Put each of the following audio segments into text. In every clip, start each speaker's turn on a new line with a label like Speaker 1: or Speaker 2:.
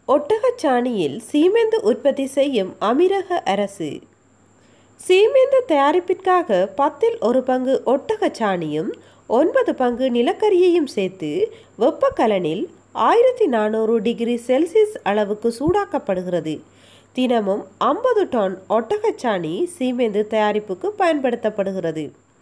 Speaker 1: ஒட்டகச்சாணியில் சீமெந்து உற்பத்தி செய்யும் அமீரக அரசு சீமெந்து தயாரிப்பிற்காக பத்தில் ஒரு பங்கு ஒட்டகச்சாணியும் ஒன்பது பங்கு நிலக்கரியையும் சேர்த்து வெப்பக்கலனில் ஆயிரத்தி நானூறு டிகிரி செல்சியஸ் அளவுக்கு சூடாக்கப்படுகிறது தினமும் ஐம்பது டன் ஒட்டகச்சாணி சீமெந்து தயாரிப்புக்கு பயன்படுத்தப்படுகிறது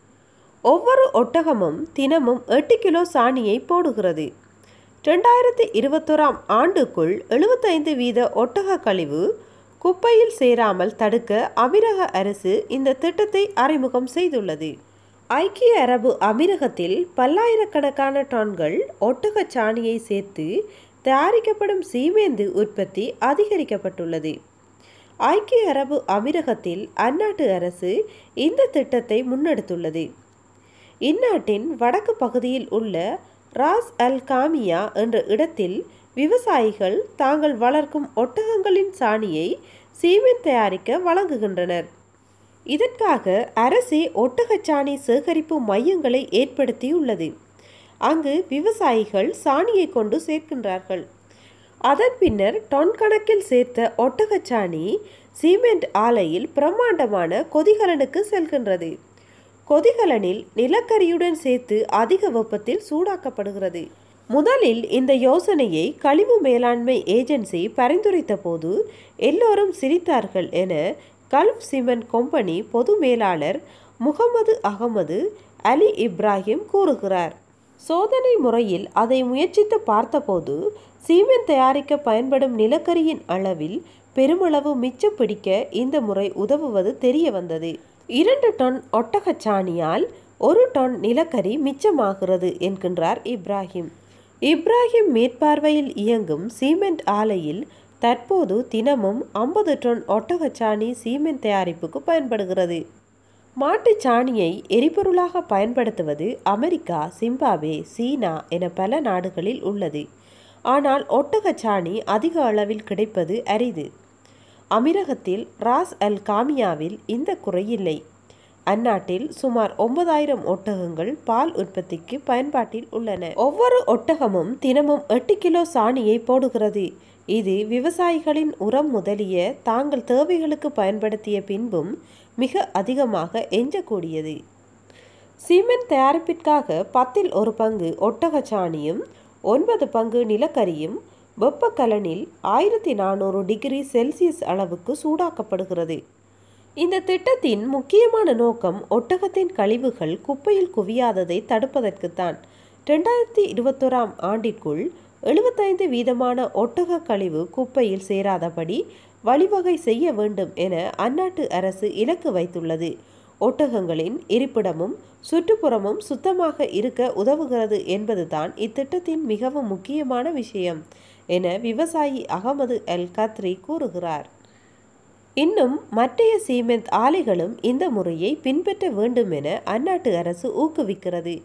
Speaker 1: ஒவ்வொரு ஒட்டகமும் தினமும் எட்டு கிலோ சாணியை போடுகிறது ரெண்டாயிரத்தி இருபத்தோராம் ஆண்டுக்குள் எழுபத்தைந்து வீத ஒட்டக கழிவு குப்பையில் சேராமல் தடுக்க அமீரக அரசு இந்த திட்டத்தை அறிமுகம் செய்துள்ளது ஐக்கிய அரபு அமீரகத்தில் பல்லாயிரக்கணக்கான டன்கள் ஒட்டகச் சாணியை சேர்த்து தயாரிக்கப்படும் சீமேந்து உற்பத்தி அதிகரிக்கப்பட்டுள்ளது ஐக்கிய அரபு அமீரகத்தில் அந்நாட்டு அரசு இந்த திட்டத்தை முன்னெடுத்துள்ளது இந்நாட்டின் வடக்கு பகுதியில் உள்ள ராஸ் அல் காமியா என்ற இடத்தில் விவசாயிகள் தாங்கள் வளர்க்கும் ஒட்டகங்களின் சாணியை சீமெண்ட் தயாரிக்க வழங்குகின்றனர் இதற்காக அரசே ஒட்டகச்சாணி சேகரிப்பு மையங்களை ஏற்படுத்தியுள்ளது அங்கு விவசாயிகள் சாணியை கொண்டு சேர்க்கின்றார்கள் அதன் பின்னர் டன் கணக்கில் சேர்த்த ஒட்டகச்சாணி சீமெண்ட் ஆலையில் பிரம்மாண்டமான கொதிகலனுக்கு செல்கின்றது கொதிகலனில் நிலக்கரியுடன் சேர்த்து அதிக வெப்பத்தில் சூடாக்கப்படுகிறது முதலில் இந்த யோசனையை கழிவு மேலாண்மை ஏஜென்சி பரிந்துரைத்த போது எல்லோரும் சிரித்தார்கள் என கல்ஃப் சிமெண்ட் கம்பெனி பொது மேலாளர் முகமது அகமது அலி இப்ராஹிம் கூறுகிறார் சோதனை முறையில் அதை முயற்சித்து பார்த்தபோது சீமெண்ட் தயாரிக்க பயன்படும் நிலக்கரியின் அளவில் பெருமளவு மிச்சம் பிடிக்க இந்த முறை உதவுவது தெரிய வந்தது இரண்டு டன் ஒட்டகச்சாணியால் ஒரு டன் நிலக்கரி மிச்சமாகிறது என்கின்றார் இப்ராஹிம் இப்ராஹிம் மேற்பார்வையில் இயங்கும் சீமெண்ட் ஆலையில் தற்போது தினமும் ஐம்பது டன் ஒட்டகச்சாணி சீமெண்ட் தயாரிப்புக்கு பயன்படுகிறது மாட்டுச் சாணியை எரிபொருளாக பயன்படுத்துவது அமெரிக்கா சிம்பாவே சீனா என பல நாடுகளில் உள்ளது ஆனால் ஒட்டகச்சாணி அதிக அளவில் கிடைப்பது அரிது அமீரகத்தில் ராஸ் அல் காமியாவில் இந்த குறையில்லை அந்நாட்டில் சுமார் ஒன்பதாயிரம் ஒட்டகங்கள் பால் உற்பத்திக்கு பயன்பாட்டில் உள்ளன ஒவ்வொரு ஒட்டகமும் தினமும் எட்டு கிலோ சாணியை போடுகிறது இது விவசாயிகளின் உரம் முதலிய தாங்கள் தேவைகளுக்கு பயன்படுத்திய பின்பும் மிக அதிகமாக எஞ்சக்கூடியது சிமெண்ட் தயாரிப்பிற்காக பத்தில் ஒரு பங்கு ஒட்டகச்சாணியும் ஒன்பது பங்கு நிலக்கரியும் வெப்பக்கலனில் ஆயிரத்தி நானூறு டிகிரி செல்சியஸ் அளவுக்கு சூடாக்கப்படுகிறது இந்த திட்டத்தின் முக்கியமான நோக்கம் ஒட்டகத்தின் கழிவுகள் குப்பையில் குவியாததை தடுப்பதற்குத்தான் ரெண்டாயிரத்தி இருபத்தோராம் ஆண்டிற்குள் எழுபத்தைந்து வீதமான ஒட்டக கழிவு குப்பையில் சேராதபடி வழிவகை செய்ய வேண்டும் என அந்நாட்டு அரசு இலக்கு வைத்துள்ளது ஒட்டகங்களின் இருப்பிடமும் சுற்றுப்புறமும் சுத்தமாக இருக்க உதவுகிறது என்பதுதான் இத்திட்டத்தின் மிகவும் முக்கியமான விஷயம் என விவசாயி அகமது அல் கத்ரி கூறுகிறார் இன்னும் மற்றைய சீமெண்ட் ஆலைகளும் இந்த முறையை பின்பற்ற வேண்டும் என அந்நாட்டு அரசு ஊக்குவிக்கிறது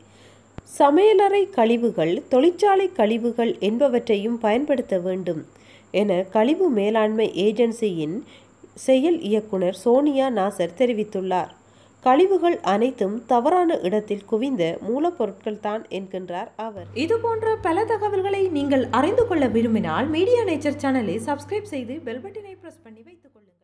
Speaker 1: சமையலறை கழிவுகள் தொழிற்சாலை கழிவுகள் என்பவற்றையும் பயன்படுத்த வேண்டும் என கழிவு மேலாண்மை ஏஜென்சியின் செயல் இயக்குனர் சோனியா நாசர் தெரிவித்துள்ளார் கழிவுகள் அனைத்தும் தவறான இடத்தில் குவிந்த மூலப்பொருட்கள் தான் என்கின்றார் அவர்
Speaker 2: இது போன்ற பல தகவல்களை நீங்கள் அறிந்து கொள்ள விரும்பினால் மீடியா நேச்சர் சேனலை சப்ஸ்கிரைப் செய்து பெல் பட்டனை பிரஸ் பண்ணி வைத்துக் கொள்ளுங்கள்